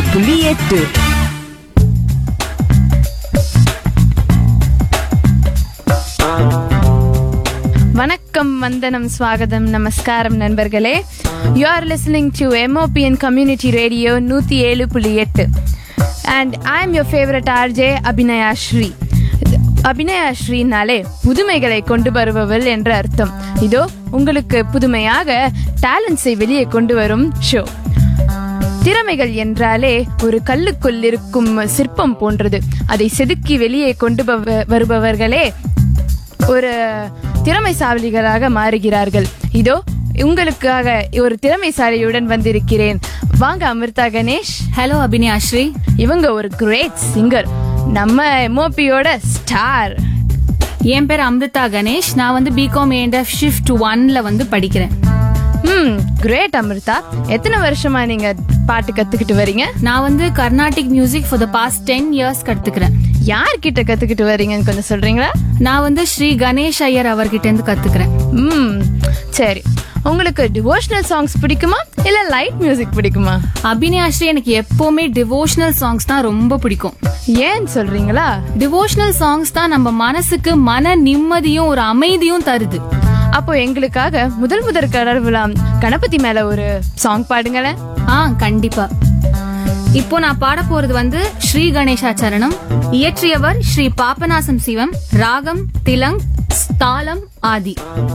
புள்ளி எட்டு வணக்கம் வந்தனம் ஸ்வாகதம் நமஸ்காரம் நண்பர்களே you are listening to MOPN community radio நூற்றி ஏழு புள்ளி எட்டு and I am your favourite RJ Abhinaya Sri Abhinaya ஸ்ரீனாலே புதுமைகளை கொண்டு வருபவள் என்ற அர்த்தம் இதோ உங்களுக்கு புதுமையாக டேலண்ட்ஸை வெளியே கொண்டு வரும் ஷோ திறமைகள் என்றாலே ஒரு கல்லுக்குள் இருக்கும் சிற்பம் போன்றது அதை செதுக்கி வெளியே கொண்டு பவ- வருபவர்களே ஒரு திறமைசாலிகளாக மாறுகிறார்கள் இதோ உங்களுக்காக ஒரு திறமைசாலியுடன் வந்திருக்கிறேன் வாங்க அமிர்தா கணேஷ் ஹலோ அபினியா ஸ்ரீ இவங்க ஒரு கிரேட் சிங்கர் நம்ம எம்ஓபியோட ஸ்டார் என் பேர் அம்ரிதா கணேஷ் நான் வந்து பிகாம் ஏஎன்எஃப் ஷிஃப்ட் ஒன்ல வந்து படிக்கிறேன் ம் கிரேட் அமிர்தா எத்தனை வருஷமா நீங்க பாட்டு கத்துக்கிட்டு வரீங்க நான் வந்து Carnatic music for the past ten years கத்துக்கிறேன் யார்கிட்ட கத்துக்கிட்டு வரீங்கன்னு கொஞ்சம் சொல்றீங்களா நான் வந்து ஸ்ரீ கணேஷ் ஐயர் அவர்கிட்ட இருந்து கத்துக்கிறேன் ம் சரி உங்களுக்கு டிவோஷனல் சாங்ஸ் பிடிக்குமா இல்ல லைட் மியூசிக் பிடிக்குமா அபினியா ஸ்ரீ எனக்கு எப்பவுமே டிவோஷனல் சாங்ஸ் தான் ரொம்ப பிடிக்கும் ஏன் சொல்றீங்களா டிவோஷனல் சாங்ஸ் தான் நம்ம மனசுக்கு மன நிம்மதியும் ஒரு அமைதியும் தருது அப்போ எங்களுக்காக முதல் முதல் கடவுளாம் கணபதி மேல ஒரு சாங் பாடுங்களேன் ஆ கண்டிப்பா இப்போ நான் பாட போறது வந்து ஸ்ரீ கணேசாச்சரணம் இயற்றியவர் ஸ்ரீ பாபநாசம் சிவம் ராகம் திலங் தாளம் ஆதி